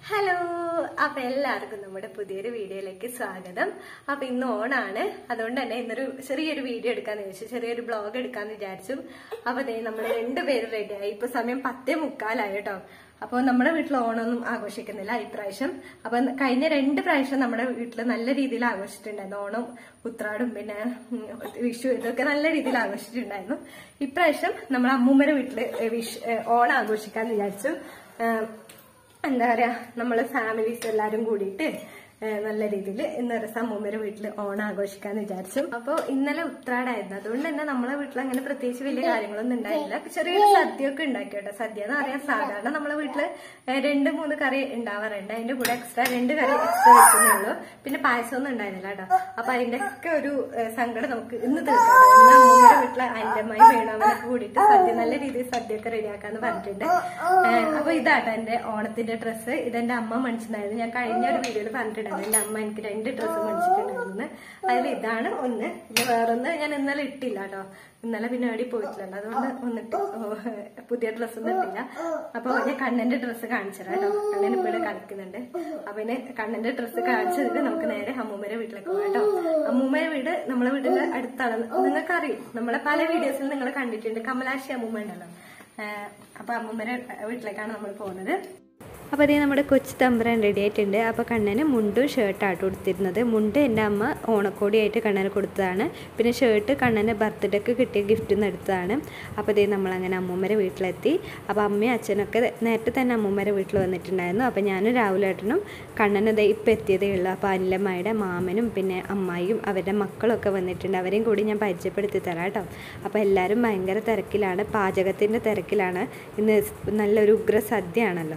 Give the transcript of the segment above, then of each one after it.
hello അപ്പൊ എല്ലാവർക്കും നമ്മുടെ പുതിയൊരു വീഡിയോയിലേക്ക് സ്വാഗതം അപ്പൊ ഇന്ന് ഓണാണ് അതുകൊണ്ട് തന്നെ ഇന്നൊരു ചെറിയൊരു വീഡിയോ എടുക്കാന്ന് വിചാരിച്ചു ചെറിയൊരു ബ്ലോഗ് എടുക്കാന്ന് വിചാരിച്ചു അപ്പൊ ദേ നമ്മൾ രണ്ടുപേരും റെഡിയായി ഇപ്പൊ സമയം പത്തേ മുക്കാലായി കേട്ടോ അപ്പൊ നമ്മുടെ വീട്ടിൽ ഓണമൊന്നും ആഘോഷിക്കുന്നില്ല ഇപ്രാവശ്യം അപ്പൊ കഴിഞ്ഞ രണ്ട് പ്രാവശ്യം നമ്മുടെ വീട്ടിൽ നല്ല രീതിയിൽ ആഘോഷിച്ചിട്ടുണ്ടായിരുന്നു ഓണം ഉത്രാടും പിന്നെ ഉം, വിഷു ഇതൊക്കെ നല്ല രീതിയിൽ ആഘോഷിച്ചിട്ടുണ്ടായിരുന്നു ഇപ്രാവശ്യം നമ്മുടെ അമ്മൂമ്മയുടെ വീട്ടില് വിഷു ഓണം ആഘോഷിക്കാന്ന് വിചാരിച്ചു ഏഹ്, എന്താ പറയാ നമ്മള് ഫാമിലീസ് എല്ലാരും കൂടിയിട്ട് ഏഹ്, നല്ല രീതിയിൽ ഇന്ന് ഒരു അമ്മൂമ്മയുടെ വീട്ടിൽ ഓണം ആഘോഷിക്കാന്ന് വിചാരിച്ചു അപ്പൊ ഇന്നലെ ഉത്രാടായിരുന്നു അതുകൊണ്ട് തന്നെ നമ്മളെ വീട്ടിൽ അങ്ങനെ പ്രത്യേകിച്ച് വലിയ കാര്യങ്ങളൊന്നും ഉണ്ടായില്ല ചെറിയൊരു സദ്യ ഒക്കെ ഉണ്ടാക്കി കേട്ടോ സദ്യ എന്ന് പറയാൻ സാധാരണ നമ്മളെ വീട്ടില് ഏഹ്, രണ്ട് മൂന്ന് കറി ഉണ്ടാവാറുണ്ട് അതിന്റെ കൂടെ എക്സ്ട്രാ രണ്ട് കറി എക്സ്ട്രാ വെക്കുന്നേ ഉള്ളൂ പിന്നെ പായസം ഒന്നും ഉണ്ടായിരുന്നില്ല കേട്ടോ അപ്പൊ അതിന്റെ ഒക്കെ ഒരു ഏഹ്, സങ്കടം നമുക്ക് ഇന്ന് തീർക്കാം ഇന്ന് അമ്മൂമ്മയുടെ വീട്ടിലെ അഞ്ചമ്മായി വേണമനൊക്കെ കൂടിയിട്ട് സദ്യ നല്ല രീതിയിൽ സദ്യ ഒക്കെ റെഡിയാക്കാന്ന് പറഞ്ഞിട്ടുണ്ട് ഏഹ്, അപ്പൊ ഇതാട്ടോ എന്റെ ഓണത്തിന്റെ ഡ്രസ്സ് ഇതെന്റെ അമ്മ മേടിച്ചിട്ടുണ്ടായിരുന്നു ഞാൻ കഴിഞ്ഞ ഒരു വീഡിയോയിൽ പറഞ്ഞിട്ടുണ്ടായിരുന്നു എന്റെ അമ്മ എനിക്ക് രണ്ട് ഡ്രസ്സ് മേടിച്ചിട്ടുണ്ടായിരുന്നു അതിൽ ഇതാണ് ഒന്ന് ഇത് വേറൊന്ന് ഞാൻ ഇന്നലെ ഇട്ടില്ല കേട്ടോ ഇന്നലെ പിന്നെ എവിടെ പോയിട്ടില്ല അതുകൊണ്ട് വന്നിട്ട് പുതിയ ഡ്രസ്സ് ഒന്നും ഇട്ടില്ല അപ്പൊ ഞാൻ കണ്ണന്റെ ഡ്രസ്സ് കാണിച്ചുതരാം കേട്ടോ കണ്ണൻ ഇപ്പൊ ഇവിടെ കളിക്കുന്നുണ്ട് അപ്പൊ ഇനി കണ്ണന്റെ ഡ്രസ്സ് കാണിച്ചതിട്ട് നമുക്ക് നേരെ അമ്മൂമ്മയുടെ വീട്ടിലേക്ക് പോകാം കേട്ടോ അമ്മൂമ്മയുടെ വീട് നമ്മളെ വീടിന്റെ അടുത്താണ് നിങ്ങൾക്ക് അറിയും നമ്മളെ പല വീഡിയോസിൽ നിങ്ങൾ കണ്ടിട്ടുണ്ട് കമലാശി അമ്മൂമ്മ ഉണ്ടല്ലോ ഏഹ് അപ്പൊ അമ്മൂമ്മയുടെ വീട്ടിലേക്കാണ് നമ്മൾ പോകുന്നത് അപ്പോൾ അതേ നമ്മുടെ കൊച്ചു തമ്പുരാൻ റെഡി ആയിട്ടുണ്ട് അപ്പോൾ കണ്ണന് മുണ്ടും ഷർട്ടാണ് കൊടുത്തിരുന്നത് മുണ്ട് എൻ്റെ അമ്മ ഓണക്കോടിയായിട്ട് കണ്ണന് കൊടുത്തതാണ് പിന്നെ ഷർട്ട് കണ്ണന് ബർത്ത്ഡേക്ക് കിട്ടിയ ഗിഫ്റ്റിൽ നിന്ന് എടുത്തതാണ് അപ്പോൾ അതേ നമ്മളങ്ങനെ അമ്മൂമ്മരെ വീട്ടിലെത്തി അപ്പോൾ അമ്മയും അച്ഛനൊക്കെ നേരത്തെ തന്നെ അമ്മൂമ്മരെ വീട്ടിൽ വന്നിട്ടുണ്ടായിരുന്നു അപ്പോൾ ഞാനും രാഹുലേട്ടനും കണ്ണന് ദേ ഇപ്പം എത്തിയതേ ഉള്ളൂ അപ്പോൾ അനിലമ്മയുടെ മാമനും പിന്നെ അമ്മായിയും അവരുടെ മക്കളൊക്കെ വന്നിട്ടുണ്ട് അവരെയും കൂടി ഞാൻ പരിചയപ്പെടുത്തി തരാം കേട്ടോ അപ്പോൾ എല്ലാവരും ഭയങ്കര തിരക്കിലാണ് പാചകത്തിൻ്റെ തിരക്കിലാണ് ഇന്ന് നല്ലൊരു ഉഗ്ര സദ്യയാണല്ലോ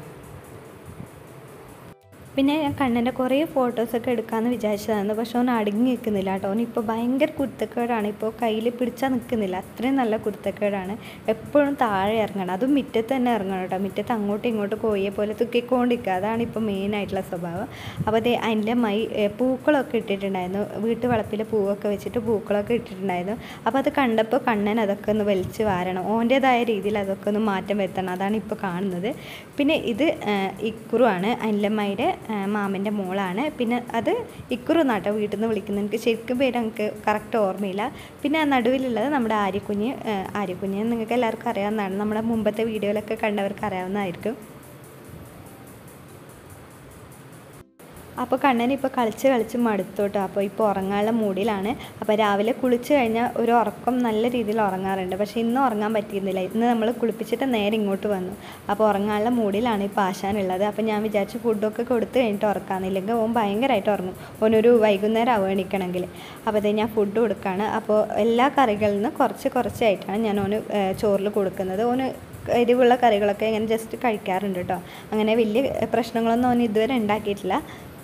പിന്നെ ഞാൻ കണ്ണൻ്റെ കുറേ ഫോട്ടോസൊക്കെ എടുക്കാമെന്ന് വിചാരിച്ചതാണ് പക്ഷെ അവൻ അടങ്ങി നിൽക്കുന്നില്ല കേട്ടോ അവൻ ഇപ്പോൾ ഭയങ്കര കുരുത്തക്കേടാണ് ഇപ്പോൾ കയ്യിൽ പിടിച്ചാൽ നിൽക്കുന്നില്ല അത്രയും നല്ല കുരുത്തക്കേടാണ് എപ്പോഴും താഴെ ഇറങ്ങണം അതും മുറ്റത്ത് തന്നെ ഇറങ്ങണം കേട്ടോ മുറ്റത്ത് അങ്ങോട്ടും ഇങ്ങോട്ടും കോഴിയെ പോലെ തുക്കിക്കൊണ്ടിരിക്കുക അതാണ് ഇപ്പോൾ മെയിനായിട്ടുള്ള സ്വഭാവം അപ്പോൾ അതേ അതിൻ്റെ മൈ ഏ, പൂക്കളൊക്കെ ഇട്ടിട്ടുണ്ടായിരുന്നു വീട്ടു വളപ്പിൽ പൂവൊക്കെ വെച്ചിട്ട് പൂക്കളൊക്കെ ഇട്ടിട്ടുണ്ടായിരുന്നു അപ്പോൾ അത് കണ്ടപ്പോൾ കണ്ണൻ അതൊക്കെ ഒന്ന് വലിച്ച് വാരണം ഓൻ്റേതായ രീതിയിൽ അതൊക്കെ ഒന്ന് മാറ്റം വരുത്തണം അതാണ് ഇപ്പോൾ കാണുന്നത് പിന്നെ ഇത് ആ, ഇക്കുറു ആണ് അനിലമ്മയുടെ മാമൻ്റെ മോളാണ് പിന്നെ അത് ഇക്കുറു എന്നാട്ടോ വീട്ടിൽ നിന്ന് വിളിക്കുന്നത് എനിക്ക് ശരിക്കും പേര് എനിക്ക് കറക്റ്റ് ഓർമ്മയില്ല പിന്നെ ആ നടുവിലുള്ളത് നമ്മുടെ ആര്യക്കുഞ്ഞ് ആ, ആര്യക്കുഞ്ഞ് നിങ്ങൾക്ക് എല്ലാവർക്കും അറിയാവുന്നതാണ് നമ്മുടെ മുമ്പത്തെ വീഡിയോയിലൊക്കെ കണ്ടവർക്ക് അറിയാവുന്നതായിരിക്കും അപ്പോൾ കണ്ണൻ ഇപ്പോൾ കളിച്ച് കളിച്ച് മടുത്തു കേട്ടോ അപ്പോൾ ഇപ്പോൾ ഉറങ്ങാനുള്ള മൂഡിലാണ് അപ്പോൾ രാവിലെ കുളിച്ച് കഴിഞ്ഞാൽ ഒരു ഉറക്കം നല്ല രീതിയിൽ ഉറങ്ങാറുണ്ട് പക്ഷേ ഇന്ന് ഉറങ്ങാൻ പറ്റിയിരുന്നില്ല ഇന്ന് നമ്മൾ കുളിപ്പിച്ചിട്ട് നേരെ ഇങ്ങോട്ട് വന്നു അപ്പോൾ ഉറങ്ങാനുള്ള മൂഡിലാണ് ഇപ്പോൾ ആശാനുള്ളത് അപ്പോൾ ഞാൻ വിചാരിച്ചു ഫുഡൊക്കെ കൊടുത്ത് കഴിഞ്ഞിട്ട് ഉറക്കാന്നില്ലെങ്കിൽ ഓൻ ഭയങ്കരമായിട്ട് ഉറങ്ങും ഓനൊരു വൈകുന്നേരം ആവും എണീക്കണമെങ്കിൽ അപ്പോൾ അതേ ഞാൻ ഫുഡ് കൊടുക്കുകയാണ് അപ്പോൾ എല്ലാ കറികളിൽ നിന്ന് കുറച്ച് കുറച്ചായിട്ടാണ് ഞാൻ ഓന് ചോറിൽ കൊടുക്കുന്നത് ഓന് എരിവുള്ള കറികളൊക്കെ ഇങ്ങനെ ജസ്റ്റ് കഴിക്കാറുണ്ട് കേട്ടോ അങ്ങനെ വലിയ പ്രശ്നങ്ങളൊന്നും ഓൻ ഇതുവരെ ഉണ്ടാക്കിയിട്ടില്ല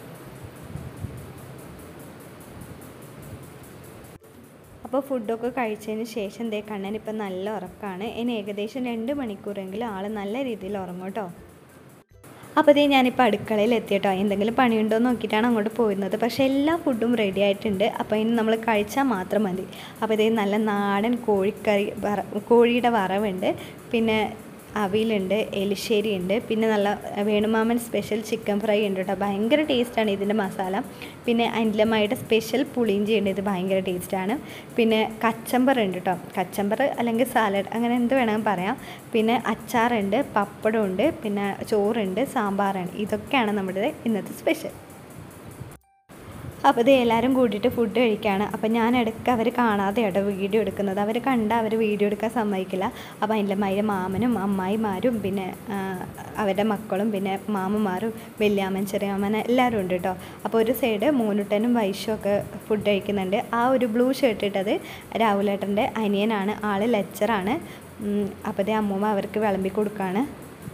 അപ്പോൾ ഫുഡൊക്കെ കഴിച്ചതിന് ശേഷം ദേ കണ്ണൻ ഇപ്പം നല്ല ഉറക്കമാണ് ഇനി ഏകദേശം രണ്ട് മണിക്കൂറെങ്കിലും ആൾ നല്ല രീതിയിൽ ഉറങ്ങും കേട്ടോ അപ്പോൾ ഇതേ ഞാനിപ്പോൾ അടുക്കളയിൽ എത്തിയിട്ടോ എന്തെങ്കിലും പണിയുണ്ടോ എന്ന് നോക്കിയിട്ടാണ് അങ്ങോട്ട് പോയിരുന്നത് പക്ഷേ എല്ലാ ഫുഡും റെഡി ആയിട്ടുണ്ട് അപ്പോൾ ഇനി നമ്മൾ കഴിച്ചാൽ മാത്രം മതി അപ്പോൾ ഇതേ നല്ല നാടൻ കോഴിക്കറി വറ കോഴിയുടെ വറവുണ്ട് പിന്നെ അവിയലുണ്ട് എലിശ്ശേരി ഉണ്ട് പിന്നെ നല്ല വേണുമാമൻ സ്പെഷ്യൽ ചിക്കൻ ഫ്രൈ ഉണ്ട് കേട്ടോ ഭയങ്കര ടേസ്റ്റാണ് ഇതിൻ്റെ മസാല പിന്നെ അനിലമ്മയുടെ സ്പെഷ്യൽ പുളിയിഞ്ചി ഉണ്ട് ഇത് ഭയങ്കര ടേസ്റ്റാണ് പിന്നെ കച്ചമ്പർ ഉണ്ട് കേട്ടോ കച്ചമ്പർ അല്ലെങ്കിൽ സാലഡ് അങ്ങനെ എന്ത് വേണമെങ്കിൽ പറയാം പിന്നെ അച്ചാറുണ്ട് പപ്പടമുണ്ട് പിന്നെ ചോറുണ്ട് സാമ്പാറാണ് ഇതൊക്കെയാണ് നമ്മുടെ ഇന്നത്തെ സ്പെഷ്യൽ അപ്പോൾ ഇത് എല്ലാവരും കൂടിയിട്ട് ഫുഡ് കഴിക്കുകയാണ് അപ്പോൾ ഞാൻ ഇടയ്ക്ക് അവർ കാണാതെ കേട്ടോ വീഡിയോ എടുക്കുന്നത് അവർ കണ്ട അവർ വീഡിയോ എടുക്കാൻ സമ്മതിക്കില്ല അപ്പോൾ അതിൻ്റെ മയിലെ മാമനും അമ്മായിമാരും പിന്നെ ആ, അവരുടെ മക്കളും പിന്നെ മാമന്മാരും വല്യാമ്മൻ ചെറിയമ്മൻ എല്ലാവരും ഉണ്ട് കേട്ടോ അപ്പോൾ ഒരു സൈഡ് മൂന്നുട്ടനും വൈഷും ഒക്കെ ഫുഡ് കഴിക്കുന്നുണ്ട് ആ ഒരു ബ്ലൂ ഷർട്ട് ഇട്ടത് രാഹുലേട്ടൻ്റെ അനിയനാണ് ആൾ ലെക്ചറാണ് അപ്പോൾ അതേ അമ്മൂമ്മ അവർക്ക് വിളമ്പി കൊടുക്കുകയാണ്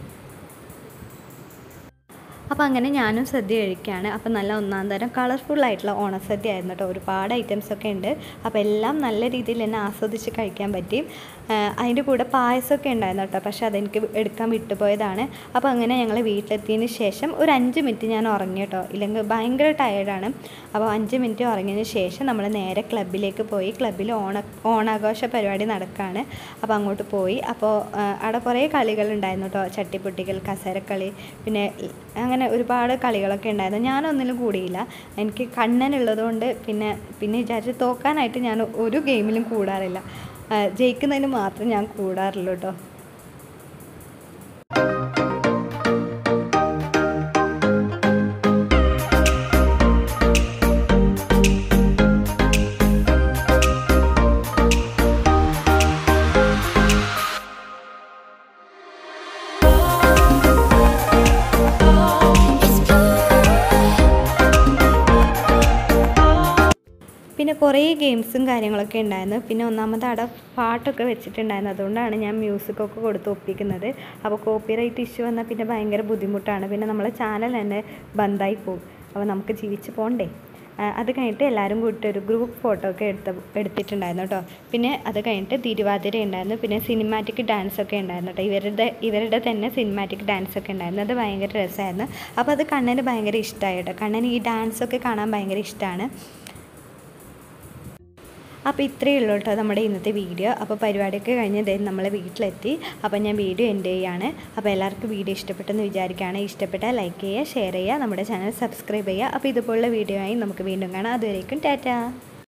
അപ്പോൾ അങ്ങനെ ഞാനും സദ്യ കഴിക്കുകയാണ് അപ്പോൾ നല്ല ഒന്നാം തരം കളർഫുൾ ആയിട്ടുള്ള ഓണസദ്യ ആയിരുന്നു കേട്ടോ ഒരുപാട് ഐറ്റംസ് ഒക്കെ ഉണ്ട് അപ്പോൾ എല്ലാം നല്ല രീതിയിൽ തന്നെ ആസ്വദിച്ച് കഴിക്കാൻ പറ്റി അതിൻ്റെ കൂടെ പായസമൊക്കെ ഉണ്ടായിരുന്നു കേട്ടോ പക്ഷെ അതെനിക്ക് എടുക്കാൻ വിട്ടുപോയതാണ് അപ്പോൾ അങ്ങനെ ഞങ്ങൾ വീട്ടിലെത്തിയതിന് ശേഷം ഒരു അഞ്ച് മിനിറ്റ് ഞാൻ ഉറങ്ങി കേട്ടോ ഇല്ലെങ്കിൽ ഭയങ്കര ടയേർഡാണ് അപ്പോൾ അഞ്ച് മിനിറ്റ് ഉറങ്ങിയതിന് ശേഷം നമ്മൾ നേരെ ക്ലബിലേക്ക് പോയി ക്ലബ്ബിൽ ഓണ ഓണാഘോഷ പരിപാടി നടക്കുകയാണ് അപ്പോൾ അങ്ങോട്ട് പോയി അപ്പോൾ ആ, അവിടെ കുറേ കളികളുണ്ടായിരുന്നു കേട്ടോ ചട്ടിപ്പൊട്ടികൾ കസേരക്കളി പിന്നെ അങ്ങനെ ഒരുപാട് കളികളൊക്കെ ഉണ്ടായിരുന്നു ഞാനൊന്നിലും കൂടിയില്ല എനിക്ക് കണ്ണനുള്ളതുകൊണ്ട് പിന്നെ പിന്നെ വിചാരിച്ച് തോക്കാനായിട്ട് ഞാൻ ഒരു ഗെയിമിലും കൂടാറില്ല ആ, ജയിക്കുന്നതിന് മാത്രം ഞാൻ കൂടാറുള്ളൂ കേട്ടോ പിന്നെ കുറേ ഗെയിംസും കാര്യങ്ങളൊക്കെ ഉണ്ടായിരുന്നു പിന്നെ ഒന്നാമത് അവിടെ പാട്ടൊക്കെ വെച്ചിട്ടുണ്ടായിരുന്നു അതുകൊണ്ടാണ് ഞാൻ മ്യൂസിക്കൊക്കെ കൊടുത്ത് ഒപ്പിക്കുന്നത് അപ്പോൾ കോപ്പിറൈറ്റ് ഇഷ്യൂ വന്നാൽ പിന്നെ ഭയങ്കര ബുദ്ധിമുട്ടാണ് പിന്നെ നമ്മളെ ചാനൽ തന്നെ ബന്ധായി പോകും അപ്പോൾ നമുക്ക് ജീവിച്ച് പോകണ്ടേ ആ, അത് കഴിഞ്ഞിട്ട് എല്ലാവരും കൂടിയിട്ട് ഒരു ഗ്രൂപ്പ് ഫോട്ടോ ഒക്കെ എടുത്ത എടുത്തിട്ടുണ്ടായിരുന്നു കേട്ടോ പിന്നെ അത് കഴിഞ്ഞിട്ട് തിരുവാതിര ഉണ്ടായിരുന്നു പിന്നെ സിനിമാറ്റിക് ഡാൻസ് ഒക്കെ ഉണ്ടായിരുന്നു കേട്ടോ ഇവരുടെ ഇവരുടെ തന്നെ സിനിമാറ്റിക് ഡാൻസ് ഒക്കെ ഉണ്ടായിരുന്നു അത് ഭയങ്കര രസമായിരുന്നു അപ്പോൾ അത് കണ്ണന് ഭയങ്കര ഇഷ്ടമായി കേട്ടോ കണ്ണന് ഈ ഡാൻസൊക്കെ കാണാൻ ഭയങ്കര ഇഷ്ടമാണ് അപ്പോൾ ഇത്രയേ ഉള്ളൂ കേട്ടോ നമ്മുടെ ഇന്നത്തെ വീഡിയോ അപ്പോൾ പരിപാടിയൊക്കെ കഴിഞ്ഞ് ദേ നമ്മൾ വീട്ടിലെത്തി അപ്പോൾ ഞാൻ വീഡിയോ എൻഡ് ചെയ്യാണ് അപ്പോൾ എല്ലാവർക്കും വീഡിയോ ഇഷ്ടപ്പെട്ടെന്ന് വിചാരിക്കുകയാണ് ഇഷ്ടപ്പെട്ടാൽ ലൈക്ക് ചെയ്യുക ഷെയർ ചെയ്യുക നമ്മുടെ ചാനൽ സബ്സ്ക്രൈബ് ചെയ്യുക അപ്പോൾ ഇതുപോലുള്ള വീഡിയോ ആയി നമുക്ക് വീണ്ടും കാണാം അതുവരേക്കും ടാറ്റാ